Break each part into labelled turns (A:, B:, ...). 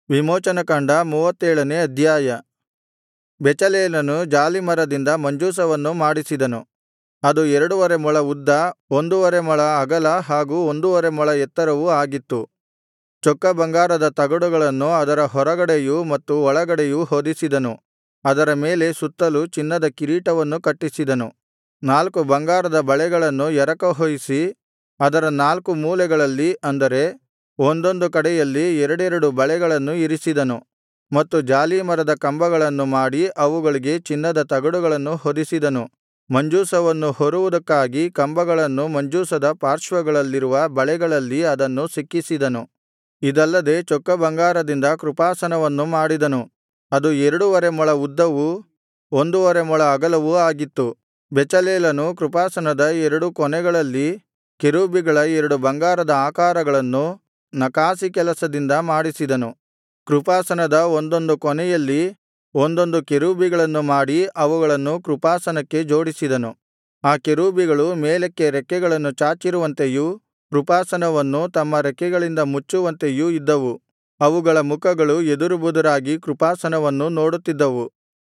A: ವಿಮೋಚನಕಾಂಡ ಮೂವತ್ತೇಳನೇ ಅಧ್ಯಾಯ ಬೆಚಲೇಲನು ಜಾಲೀಮರದಿಂದ ಮಂಜೂಷವನ್ನು ಮಾಡಿಸಿದನು ಅದು ಎರಡುವರೆ ಮೊಳ ಉದ್ದ ಒಂದೂವರೆ ಮೊಳ ಅಗಲ ಹಾಗೂ ಒಂದೂವರೆ ಮೊಳ ಎತ್ತರವೂ ಆಗಿತ್ತು ಚೊಕ್ಕ ಬಂಗಾರದ ತಗಡುಗಳನ್ನು ಅದರ ಹೊರಗಡೆಯೂ ಮತ್ತು ಒಳಗಡೆಯೂ ಹೊದಿಸಿದನು ಅದರ ಮೇಲೆ ಸುತ್ತಲು ಚಿನ್ನದ ಕಿರೀಟವನ್ನು ಕಟ್ಟಿಸಿದನು ನಾಲ್ಕು ಬಂಗಾರದ ಬಳೆಗಳನ್ನು ಎರಕ ಹೊಯಿಸಿ ಅದರ ನಾಲ್ಕು ಮೂಲೆಗಳಲ್ಲಿ ಅಂದರೆ ಒಂದೊಂದು ಕಡೆಯಲ್ಲಿ ಎರಡೆರಡು ಬಳೆಗಳನ್ನು ಇರಿಸಿದನು ಮತ್ತು ಜಾಲೀಮರದ ಕಂಬಗಳನ್ನು ಮಾಡಿ ಅವುಗಳಿಗೆ ಚಿನ್ನದ ತಗಡುಗಳನ್ನು ಹೊದಿಸಿದನು ಮಂಜೂಷವನ್ನು ಹೊರುವುದಕ್ಕಾಗಿ ಕಂಬಗಳನ್ನು ಮಂಜೂಷದ ಪಾರ್ಶ್ವಗಳಲ್ಲಿರುವ ಬಳೆಗಳಲ್ಲಿ ಅದನ್ನು ಸಿಕ್ಕಿಸಿದನು ಇದಲ್ಲದೆ ಚೊಕ್ಕ ಬಂಗಾರದಿಂದ ಕೃಪಾಸನವನ್ನು ಮಾಡಿದನು ಅದು ಎರಡೂವರೆ ಮೊಳ ಉದ್ದವೂ ಒಂದೂವರೆ ಮೊಳ ಅಗಲವೂ ಆಗಿತ್ತು ಬೆಚಲೇಲನು ಕೃಪಾಸನದ ಎರಡು ಕೊನೆಗಳಲ್ಲಿ ಕೆರೂಬಿಗಳ ಎರಡು ಬಂಗಾರದ ಆಕಾರಗಳನ್ನು ನಕಾಸಿ ಕೆಲಸದಿಂದ ಮಾಡಿಸಿದನು ಕೃಪಾಸನದ ಒಂದೊಂದು ಕೊನೆಯಲ್ಲಿ ಒಂದೊಂದು ಕೆರೂಬಿಗಳನ್ನು ಮಾಡಿ ಅವುಗಳನ್ನು ಕೃಪಾಸನಕ್ಕೆ ಜೋಡಿಸಿದನು ಆ ಕೆರೂಬಿಗಳು ಮೇಲಕ್ಕೆ ರೆಕ್ಕೆಗಳನ್ನು ಚಾಚಿರುವಂತೆಯೂ ಕೃಪಾಸನವನ್ನು ತಮ್ಮ ರೆಕ್ಕೆಗಳಿಂದ ಮುಚ್ಚುವಂತೆಯೂ ಇದ್ದವು ಅವುಗಳ ಮುಖಗಳು ಎದುರುಬದುರಾಗಿ ಕೃಪಾಸನವನ್ನು ನೋಡುತ್ತಿದ್ದವು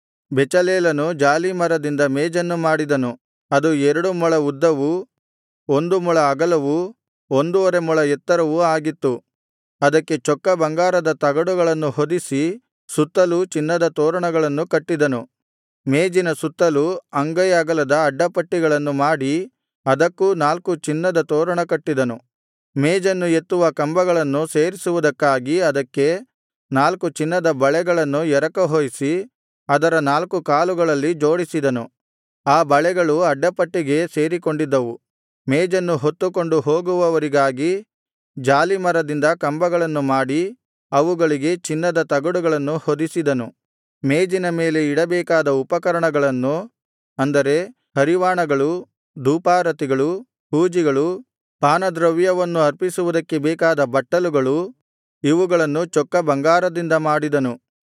A: ಬೆಚಲೇಲನು ಜಾಲೀಮರದಿಂದ ಮೇಜನ್ನು ಮಾಡಿದನು ಅದು ಎರಡು ಮೊಳ ಉದ್ದವೂ ಒಂದು ಮೊಳ ಅಗಲವೂ ಒಂದೂವರೆ ಮೊಳ ಎತ್ತರವೂ ಆಗಿತ್ತು ಅದಕ್ಕೆ ಚೊಕ್ಕ ಬಂಗಾರದ ತಗಡುಗಳನ್ನು ಹೊದಿಸಿ ಸುತ್ತಲೂ ಚಿನ್ನದ ತೋರಣಗಳನ್ನು ಕಟ್ಟಿದನು ಮೇಜಿನ ಸುತ್ತಲು ಅಂಗೈ ಅಗಲದ ಅಡ್ಡಪಟ್ಟಿಗಳನ್ನು ಮಾಡಿ ಅದಕ್ಕೂ ನಾಲ್ಕು ಚಿನ್ನದ ತೋರಣ ಕಟ್ಟಿದನು ಮೇಜನ್ನು ಎತ್ತುವ ಕಂಬಗಳನ್ನು ಸೇರಿಸುವುದಕ್ಕಾಗಿ ಅದಕ್ಕೆ ನಾಲ್ಕು ಚಿನ್ನದ ಬಳೆಗಳನ್ನು ಎರಕ ಹೊಯಿಸಿ ಅದರ ನಾಲ್ಕು ಕಾಲುಗಳಲ್ಲಿ ಜೋಡಿಸಿದನು ಆ ಬಳೆಗಳು ಅಡ್ಡಪಟ್ಟಿಗೆ ಸೇರಿಕೊಂಡಿದ್ದವು ಮೇಜನ್ನು ಹೊತ್ತುಕೊಂಡು ಹೋಗುವವರಿಗಾಗಿ ಜಾಲೀಮರದಿಂದ ಕಂಬಗಳನ್ನು ಮಾಡಿ ಅವುಗಳಿಗೆ ಚಿನ್ನದ ತಗಡುಗಳನ್ನು ಹೊದಿಸಿದನು ಮೇಜಿನ ಮೇಲೆ ಇಡಬೇಕಾದ ಉಪಕರಣಗಳನ್ನು ಅಂದರೆ ಹರಿವಾಣಗಳು ಧೂಪಾರತಿಗಳು ಹೂಜಿಗಳು ಪಾನದ್ರವ್ಯವನ್ನು ಅರ್ಪಿಸುವುದಕ್ಕೆ ಬೇಕಾದ ಬಟ್ಟಲುಗಳು ಇವುಗಳನ್ನು ಚೊಕ್ಕ ಬಂಗಾರದಿಂದ ಮಾಡಿದನು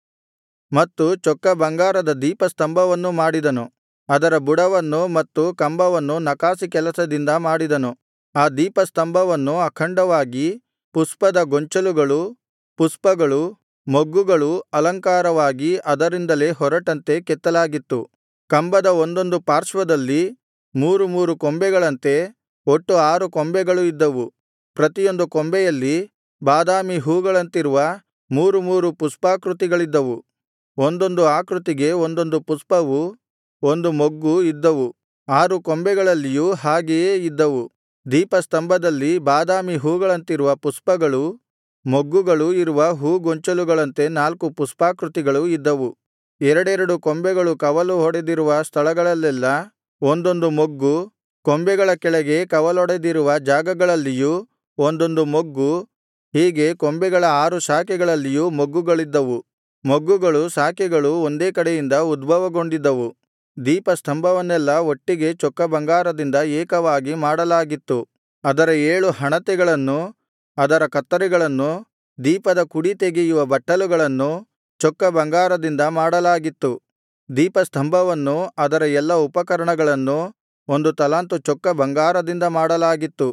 A: ಮತ್ತು ಚೊಕ್ಕ ಬಂಗಾರದ ದೀಪಸ್ತಂಭವನ್ನೂ ಮಾಡಿದನು ಅದರ ಬುಡವನ್ನು ಮತ್ತು ಕಂಬವನ್ನು ನಕಾಸಿ ಕೆಲಸದಿಂದ ಮಾಡಿದನು ಆ ದೀಪಸ್ತಂಭವನ್ನು ಅಖಂಡವಾಗಿ ಪುಷ್ಪದ ಗೊಂಚಲುಗಳು ಪುಷ್ಪಗಳು ಮೊಗ್ಗುಗಳು ಅಲಂಕಾರವಾಗಿ ಅದರಿಂದಲೇ ಹೊರಟಂತೆ ಕೆತ್ತಲಾಗಿತ್ತು ಕಂಬದ ಒಂದೊಂದು ಪಾರ್ಶ್ವದಲ್ಲಿ ಮೂರು ಮೂರು ಕೊಂಬೆಗಳಂತೆ ಒಟ್ಟು ಆರು ಕೊಂಬೆಗಳು ಇದ್ದವು ಪ್ರತಿಯೊಂದು ಕೊಂಬೆಯಲ್ಲಿ ಬಾದಾಮಿ ಹೂಗಳಂತಿರುವ ಮೂರು ಮೂರು ಪುಷ್ಪಾಕೃತಿಗಳಿದ್ದವು ಒಂದೊಂದು ಆಕೃತಿಗೆ ಒಂದೊಂದು ಪುಷ್ಪವೂ ಒಂದು ಮೊಗ್ಗು ಇದ್ದವು ಆರು ಕೊಂಬೆಗಳಲ್ಲಿಯೂ ಹಾಗೆಯೇ ಇದ್ದವು ದೀಪಸ್ತಂಭದಲ್ಲಿ ಬಾದಾಮಿ ಹೂಗಳಂತಿರುವ ಪುಷ್ಪಗಳೂ ಮೊಗ್ಗುಗಳೂ ಇರುವ ಹೂಗೊಂಚಲುಗಳಂತೆ ನಾಲ್ಕು ಪುಷ್ಪಾಕೃತಿಗಳು ಇದ್ದವು ಎರಡೆರಡು ಕೊಂಬೆಗಳು ಕವಲು ಹೊಡೆದಿರುವ ಸ್ಥಳಗಳಲ್ಲೆಲ್ಲಾ ಒಂದೊಂದು ಮೊಗ್ಗು ಕೊಂಬೆಗಳ ಕೆಳಗೆ ಕವಲೊಡೆದಿರುವ ಜಾಗಗಳಲ್ಲಿಯೂ ಒಂದೊಂದು ಮೊಗ್ಗು ಹೀಗೆ ಕೊಂಬೆಗಳ ಆರು ಶಾಖೆಗಳಲ್ಲಿಯೂ ಮೊಗ್ಗುಗಳಿದ್ದವು ಮೊಗ್ಗುಗಳು ಶಾಖೆಗಳು ಒಂದೇ ಕಡೆಯಿಂದ ಉದ್ಭವಗೊಂಡಿದ್ದವು ದೀಪಸ್ತಂಭವನ್ನೆಲ್ಲಾ ಒಟ್ಟಿಗೆ ಚೊಕ್ಕ ಬಂಗಾರದಿಂದ ಏಕವಾಗಿ ಮಾಡಲಾಗಿತ್ತು ಅದರ ಏಳು ಹಣತೆಗಳನ್ನು ಅದರ ಕತ್ತರಿಗಳನ್ನು ದೀಪದ ಕುಡಿ ತೆಗೆಯುವ ಬಟ್ಟಲುಗಳನ್ನು ಚೊಕ್ಕ ಬಂಗಾರದಿಂದ ಮಾಡಲಾಗಿತ್ತು ದೀಪಸ್ತಂಭವನ್ನೂ ಅದರ ಎಲ್ಲಾ ಉಪಕರಣಗಳನ್ನು ಒಂದು ತಲಾಂತು ಚೊಕ್ಕ ಬಂಗಾರದಿಂದ ಮಾಡಲಾಗಿತ್ತು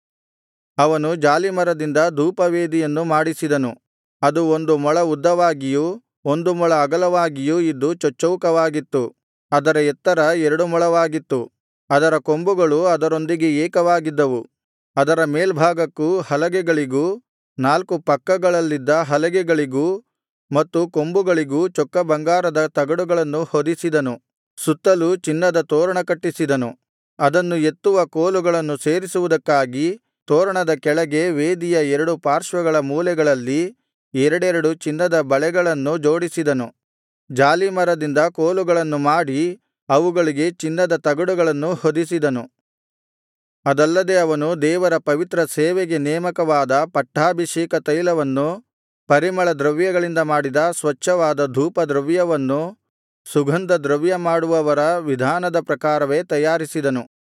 A: ಅವನು ಜಾಲೀಮರದಿಂದ ಧೂಪವೇದಿಯನ್ನು ಮಾಡಿಸಿದನು ಅದು ಒಂದು ಮೊಳ ಉದ್ದವಾಗಿಯೂ ಒಂದು ಮೊಳ ಅಗಲವಾಗಿಯೂ ಇದ್ದು ಚೊಚ್ಚೌಕವಾಗಿತ್ತು ಅದರ ಎತ್ತರ ಎರಡು ಮೊಳವಾಗಿತ್ತು ಅದರ ಕೊಂಬುಗಳು ಅದರೊಂದಿಗೆ ಏಕವಾಗಿದ್ದವು ಅದರ ಮೇಲ್ಭಾಗಕ್ಕೂ ಹಲಗೆಗಳಿಗೂ ನಾಲ್ಕು ಪಕ್ಕಗಳಲ್ಲಿದ್ದ ಹಲಗೆಗಳಿಗೂ ಮತ್ತು ಕೊಂಬುಗಳಿಗೂ ಚೊಕ್ಕ ಬಂಗಾರದ ತಗಡುಗಳನ್ನು ಹೊದಿಸಿದನು ಸುತ್ತಲೂ ಚಿನ್ನದ ತೋರಣ ಕಟ್ಟಿಸಿದನು ಅದನ್ನು ಎತ್ತುವ ಕೋಲುಗಳನ್ನು ಸೇರಿಸುವುದಕ್ಕಾಗಿ ತೋರಣದ ಕೆಳಗೆ ವೇದಿಯ ಎರಡು ಪಾರ್ಶ್ವಗಳ ಮೂಲೆಗಳಲ್ಲಿ ಎರಡೆರಡು ಚಿನ್ನದ ಬಳೆಗಳನ್ನು ಜೋಡಿಸಿದನು ಜಾಲೀಮರದಿಂದ ಕೋಲುಗಳನ್ನು ಮಾಡಿ ಅವುಗಳಿಗೆ ಚಿನ್ನದ ತಗಡುಗಳನ್ನು ಹೊದಿಸಿದನು ಅದಲ್ಲದೆ ಅವನು ದೇವರ ಪವಿತ್ರ ಸೇವೆಗೆ ನೇಮಕವಾದ ಪಟ್ಟಾಭಿಷೇಕ ತೈಲವನ್ನು ಪರಿಮಳ ದ್ರವ್ಯಗಳಿಂದ ಮಾಡಿದ ಸ್ವಚ್ಛವಾದ ಧೂಪದ್ರವ್ಯವನ್ನು ಸುಗಂಧ ದ್ರವ್ಯ ಮಾಡುವವರ ವಿಧಾನದ ಪ್ರಕಾರವೇ ತಯಾರಿಸಿದನು